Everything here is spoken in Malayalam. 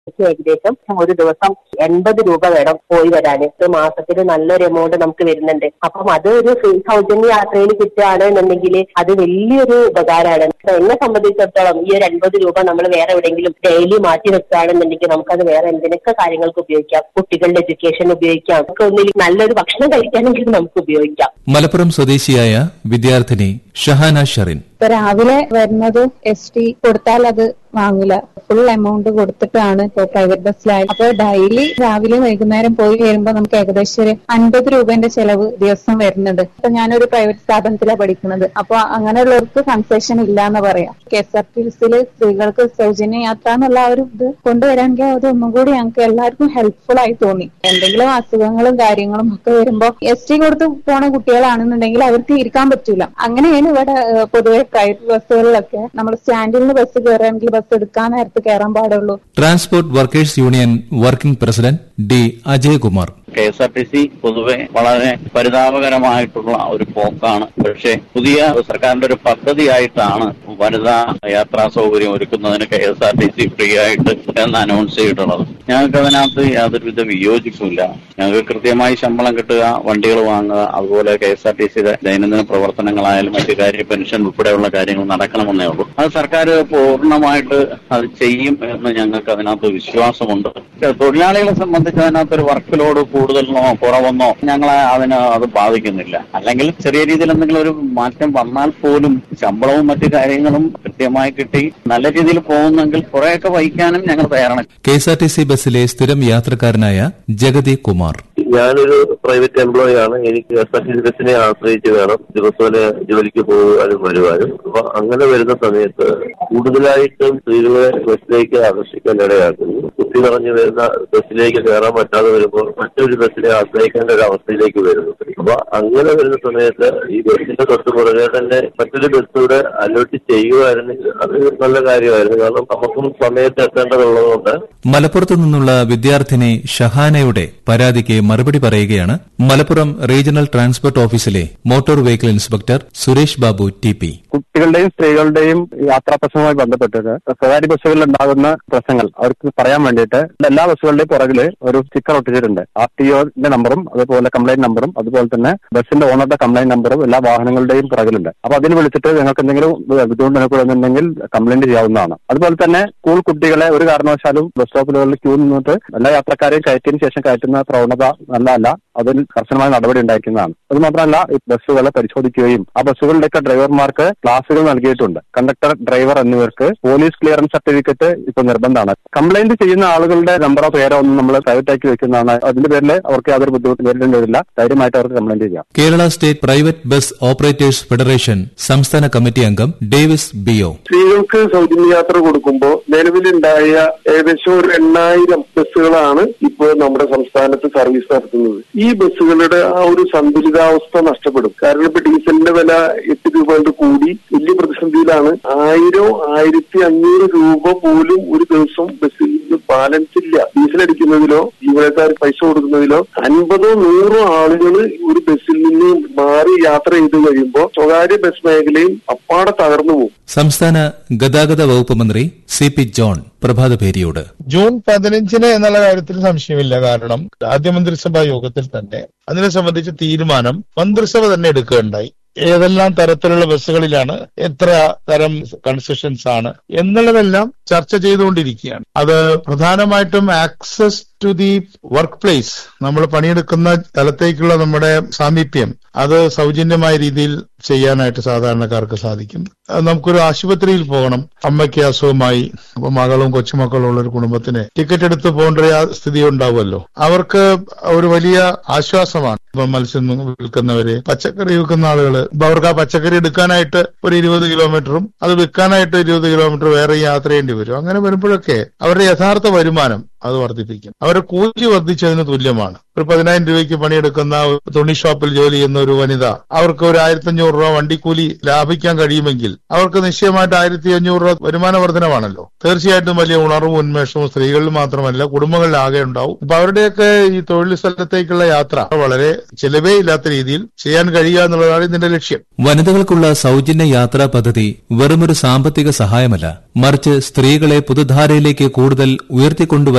എനിക്ക് ഏകദേശം ഒരു ദിവസം എൺപത് രൂപ വേണം പോയി വരാൻ ഒരു മാസത്തിൽ നല്ലൊരു എമൗണ്ട് നമുക്ക് വരുന്നുണ്ട് അപ്പം അത് ഒരു ഫ്രീ സൗജന്യ യാത്രയിൽ കിട്ടുകയാണ് എന്നുണ്ടെങ്കിൽ അത് വലിയൊരു ഉപകാരമാണ് എന്നെ സംബന്ധിച്ചിടത്തോളം ഈ ഒരു അൻപത് രൂപ നമ്മൾ വേറെ എവിടെയെങ്കിലും ഡെയിലി മാറ്റി വെക്കുകയാണെന്നുണ്ടെങ്കിൽ നമുക്കത് വേറെ എന്തിനൊക്കെ കാര്യങ്ങൾക്ക് ഉപയോഗിക്കാം കുട്ടികളുടെ എഡ്യൂക്കേഷൻ ഉപയോഗിക്കാം നമുക്ക് ഒന്നിൽ നല്ലൊരു ഭക്ഷണം കഴിക്കാനെങ്കിലും നമുക്ക് ഉപയോഗിക്കാം മലപ്പുറം സ്വദേശിയായ വിദ്യാർത്ഥിനി ഷഹാന ഷറിൻ ഇപ്പൊ രാവിലെ വരുന്നത് എസ് ടി കൊടുത്താൽ അത് വാങ്ങില്ല ഫുൾ എമൗണ്ട് കൊടുത്തിട്ടാണ് ഇപ്പൊ പ്രൈവറ്റ് ബസ്സിലായി അപ്പൊ ഡെയിലി രാവിലെ വൈകുന്നേരം പോയി വരുമ്പോൾ നമുക്ക് ഏകദേശം ഒരു അൻപത് രൂപന്റെ ചെലവ് ദിവസം വരുന്നുണ്ട് അപ്പൊ ഞാനൊരു പ്രൈവറ്റ് സ്ഥാപനത്തിലാണ് പഠിക്കുന്നത് അപ്പൊ അങ്ങനെയുള്ളവർക്ക് കൺസെഷൻ ഇല്ല എന്ന് പറയാം കെ എസ് ആർ ടി സിയിൽ സ്ത്രീകൾക്ക് സൗജന്യ യാത്ര എന്നുള്ള ആ ഒരു ഇത് കൊണ്ടുവരാമെങ്കിൽ അത് ഒന്നും കൂടി ഞങ്ങൾക്ക് എല്ലാവർക്കും ഹെൽപ്ഫുൾ ആയി തോന്നി എന്തെങ്കിലും അസുഖങ്ങളും കാര്യങ്ങളും ഒക്കെ വരുമ്പോ എസ് ടി കൊടുത്ത് പോണ കുട്ടികളാണെന്നുണ്ടെങ്കിൽ അവർക്ക് ഇരിക്കാൻ പറ്റൂല അങ്ങനെയാണ് ഇവിടെ ഏഹ്, പൊതുവെ പ്രൈവറ്റ് ബസ്സുകളിലൊക്കെ നമ്മൾ സ്റ്റാൻഡിൽ നിന്ന് ബസ് കയറുകയാണെങ്കിൽ ബസ് എടുക്കാൻ നേരത്ത് കയറാൻ പാടുള്ളൂ transport workers union working president D Ajayakumar K S R T C പൊതുവെ വളരെ പരിതാപകരമായിട്ടുള്ള ഒരു പോക്കാണ് പക്ഷേ പുതിയ സർക്കാരിന്റെ ഒരു പദ്ധതിയായിട്ടാണ് വനിതാ യാത്രാ സൗകര്യം ഒരുക്കുന്നതിന് K S R T C free ആയിട്ട് എന്ന് അനൗൺസ് ചെയ്തിട്ടുള്ളത് ഞങ്ങൾക്ക് അതിനകത്ത് യാതൊരുവിധ വിയോജിപ്പുമില്ല ഞങ്ങൾക്ക് കൃത്യമായി ശമ്പളം കിട്ടുക വണ്ടികൾ വാങ്ങുക അതുപോലെ കെ എസ് ആർ ടി സിയുടെ ദൈനംദിന പ്രവർത്തനങ്ങളായാലും മറ്റു കാര്യ പെൻഷൻ ഉൾപ്പെടെയുള്ള കാര്യങ്ങൾ നടക്കണമെന്നേ ഉള്ളൂ അത് സർക്കാർ പൂർണ്ണമായിട്ട് അത് ചെയ്യും എന്ന് ഞങ്ങൾക്ക് അതിനകത്ത് വിശ്വാസമുണ്ട് തൊഴിലാളികളെ സംബന്ധിച്ച് അതിനകത്ത് ഒരു വർക്ക് ലോഡ് കൂടുതലെന്നോ കുറവെന്നോ ഞങ്ങളെ അതിന് അത് ബാധിക്കുന്നില്ല അല്ലെങ്കിൽ ചെറിയ രീതിയിൽ എന്തെങ്കിലും ഒരു മാറ്റം വന്നാൽ പോലും ശമ്പളവും മറ്റു കാര്യങ്ങളും കൃത്യമായി കിട്ടി നല്ല രീതിയിൽ പോകുന്നെങ്കിൽ കുറെയൊക്കെ വഹിക്കാനും ഞങ്ങൾ തയ്യാറാണ് K S R T C ബസ്സിലെ സ്ഥിരം യാത്രക്കാരനായ ജഗതി കുമാർ ഞാനൊരു പ്രൈവറ്റ് എംപ്ലോയി ആണ് എനിക്ക് എസ് ആർ ടി സി ബസ്സിനെ ആശ്രയിച്ച് വേണം ദിവസേന ജോലിക്ക് പോകുവാനും വരുവാനും അപ്പൊ അങ്ങനെ വരുന്ന സമയത്ത് കൂടുതലായിട്ടും സ്ത്രീകളെ ബസ്സിലേക്ക് ആകർഷിക്കാൻ ഇടയാക്കുന്നു കുത്തി നിറഞ്ഞു വരുന്ന ബസ്സിലേക്ക് കയറാൻ പറ്റാതെ വരുമ്പോൾ മറ്റൊരു ബസ്സിനെ ആശ്രയിക്കേണ്ട ഒരു അവസ്ഥയിലേക്ക് വരുന്നു അപ്പൊ അങ്ങനെ വരുന്ന സമയത്ത് ഈ ബസ്സിന്റെ തൊട്ട് പുറകെ തന്നെ മറ്റൊരു ബസ് കൂടെ അലോട്ട് ചെയ്യുമായിരുന്നെങ്കിൽ അത് നല്ല കാര്യമായിരുന്നു കാരണം നമുക്കും സമയത്ത് എത്തേണ്ടതുള്ളതുകൊണ്ട് മലപ്പുറത്തു നിന്നുള്ള വിദ്യാർത്ഥിനി ഷഹാനയുടെ പരാതിക്ക് മറുപടി പറയുകയാണ് മലപ്പുറം റീജിയണൽ ട്രാൻസ്പോർട്ട് ഓഫീസിലെ motor vehicle inspector Suresh Babu T P കുട്ടികളുടെയും സ്ത്രീകളുടെയും യാത്രാ പ്രശ്നവുമായി ബന്ധപ്പെട്ടിട്ട് സ്വകാര്യ ബസ്സുകളിൽ ഉണ്ടാകുന്ന പ്രശ്നങ്ങൾ അവർക്ക് പറയാൻ വേണ്ടിയിട്ട് എല്ലാ ബസ്സുകളുടെയും പുറകില് ഒരു സ്റ്റിക്കർ ഒട്ടിച്ചിട്ടുണ്ട് ആർ ടി ഒന്റെ നമ്പറും അതുപോലെ കംപ്ലൈന്റ് നമ്പറും അതുപോലെ തന്നെ ബസ്സിന്റെ ഓണറുടെ കംപ്ലൈന്റ് നമ്പറും എല്ലാ വാഹനങ്ങളുടെയും പുറകിലുണ്ട് അപ്പൊ അതിന് വിളിച്ചിട്ട് നിങ്ങൾക്ക് എന്തെങ്കിലും ബുദ്ധിമുട്ട് അനുഭവപ്പെടുന്നുണ്ടെങ്കിൽ കംപ്ലൈന്റ് ചെയ്യാവുന്നതാണ് അതുപോലെ തന്നെ സ്കൂൾ കുട്ടികളെ ഒരു കാരണവശാലും ബസ് സ്റ്റോപ്പുകളിൽ ക്യൂ നിന്നിട്ട് എല്ലാ യാത്രക്കാരെയും കയറ്റിയതിനു ശേഷം കയറ്റുന്ന പ്രവണത നല്ലതല്ല അതിൽ കർശനമായ നടപടി ഉണ്ടായിരിക്കുന്നതാണ് അത് മാത്രമല്ല ഈ ബസ്സുകളെ പരിശോധിക്കുകയും ആ ബസ്സുകളുടെയൊക്കെ ഡ്രൈവർമാർക്ക് ക്ലാസുകൾ നൽകിയിട്ടുണ്ട് കണ്ടക്ടർ ഡ്രൈവർ എന്നിവർക്ക് പോലീസ് ക്ലിയറൻസ് സർട്ടിഫിക്കറ്റ് ഇപ്പൊ നിർബന്ധമാണ് കംപ്ലൈന്റ് ചെയ്യുന്ന ആളുകളുടെ നമ്പറോ പേരോ ഒന്നും നമ്മൾ പ്രൈവറ്റ് ആക്കി വെക്കുന്നതാണ് അതിന്റെ പേരിൽ അവർക്ക് യാതൊരു ബുദ്ധിമുട്ട് നേരിടേണ്ടി വരില്ല ധൈര്യമായിട്ട് അവർക്ക് കംപ്ലൈന്റ് ചെയ്യാം Kerala state private bus operators federation സംസ്ഥാന കമ്മിറ്റി അംഗം ഡേവിസ് ബിയോ സ്ത്രീകൾക്ക് സൗജന്യ യാത്ര കൊടുക്കുമ്പോൾ നിലവിലുണ്ടായ ഏകദേശം ഒരു എണ്ണായിരം ബസ്സുകളാണ് ഇപ്പോൾ നമ്മുടെ സംസ്ഥാനത്ത് സർവീസ് നടത്തുന്നത് ഈ ബസ്സുകളുടെ ആ ഒരു സന്തുലിതാവസ്ഥ നഷ്ടപ്പെടും കാരണം ഇപ്പൊ ഡീസലിന്റെ വില എട്ട് രൂപ കൊണ്ട് കൂടി വലിയ പ്രതിസന്ധിയിലാണ് ആയിരം ആയിരത്തി അഞ്ഞൂറ് രൂപ പോലും ഒരു ദിവസം ബസ്സിൽ നിന്ന് ബാലൻസ് ഇല്ല ഡീസൽ അടിക്കുന്നതിലോ ജീവനക്കാർ പൈസ കൊടുക്കുന്നതിലോ അൻപതോ നൂറോ ആളുകൾ ഒരു ബസ്സിൽ നിന്ന് മാറി യാത്ര ചെയ്ത് കഴിയുമ്പോൾ സ്വകാര്യ ബസ് മേഖലയും അപ്പാടെ തകർന്നു പോകും സംസ്ഥാന ഗതാഗത വകുപ്പ് മന്ത്രി സി പി ജോൺ പ്രഭാതപേരിയോട് ജൂൺ പതിനഞ്ചിന് എന്നുള്ള കാര്യത്തിൽ സംശയമില്ല കാരണം ആദ്യ മന്ത്രിസഭാ യോഗത്തിൽ തന്നെ അതിനെ സംബന്ധിച്ച് തീരുമാനം മന്ത്രിസഭ തന്നെ എടുക്കുകയുണ്ടായി ഏതെല്ലാം തരത്തിലുള്ള ബസ്സുകളിലാണ് എത്ര തരം കൺസെഷൻസ് ആണ് എന്നുള്ളതെല്ലാം ചർച്ച ചെയ്തുകൊണ്ടിരിക്കുകയാണ് അത് പ്രധാനമായിട്ടും access to the work place നമ്മൾ പണിയെടുക്കുന്ന സ്ഥലത്തേക്കുള്ള നമ്മുടെ സാമീപ്യം അത് സൗജന്യമായ രീതിയിൽ ചെയ്യാനായിട്ട് സാധാരണക്കാർക്ക് സാധിക്കും അത് നമുക്കൊരു ആശുപത്രിയിൽ പോകണം അമ്മയ്ക്ക് അസുഖമായി അപ്പൊ മകളും കൊച്ചുമക്കളും ഉള്ള ഒരു കുടുംബത്തിന് ടിക്കറ്റ് എടുത്ത് പോകേണ്ട ഒരു ആ സ്ഥിതി ഉണ്ടാവുമല്ലോ അവർക്ക് ഒരു വലിയ ആശ്വാസമാണ് ഇപ്പൊ മത്സ്യം വിൽക്കുന്നവര് പച്ചക്കറി വിൽക്കുന്ന ആളുകൾ ഇപ്പൊ അവർക്ക് ആ പച്ചക്കറി എടുക്കാനായിട്ട് ഒരു ഇരുപത് കിലോമീറ്ററും അത് വിൽക്കാനായിട്ട് ഇരുപത് കിലോമീറ്റർ വേറെ യാത്ര ചെയ്യേണ്ടി വരും അങ്ങനെ വരുമ്പോഴൊക്കെ അവരുടെ യഥാർത്ഥ വരുമാനം അത് വർദ്ധിപ്പിക്കും അവരുടെ കൂലി വർദ്ധിച്ചതിന് തുല്യമാണ് ഒരു പതിനായിരം രൂപയ്ക്ക് പണിയെടുക്കുന്ന ഒരു തുണി ഷോപ്പിൽ ജോലി ചെയ്യുന്ന ഒരു വനിത അവർക്ക് ഒരു ആയിരത്തി അഞ്ഞൂറ് രൂപ വണ്ടിക്കൂലി ലാഭിക്കാൻ കഴിയുമെങ്കിൽ അവർക്ക് നിശ്ചയമായിട്ട് ആയിരത്തി അഞ്ഞൂറ് രൂപ വരുമാന വർധനമാണല്ലോ തീർച്ചയായിട്ടും വലിയ ഉണർവും ഉന്മേഷവും സ്ത്രീകളിൽ മാത്രമല്ല കുടുംബങ്ങളിൽ ആകെ ഉണ്ടാവും അപ്പൊ അവരുടെയൊക്കെ ഈ തൊഴിൽ സ്ഥലത്തേക്കുള്ള യാത്ര വളരെ ചിലവേ ഇല്ലാത്ത രീതിയിൽ ചെയ്യാൻ കഴിയുക എന്നുള്ളതാണ് ഇതിന്റെ ലക്ഷ്യം വനിതകൾക്കുള്ള സൗജന്യ യാത്രാ പദ്ധതി വെറുമൊരു സാമ്പത്തിക സഹായമല്ല മറിച്ച് സ്ത്രീകളെ പുതുധാരയിലേക്ക് കൂടുതൽ ഉയർത്തിക്കൊണ്ടുവരാൻ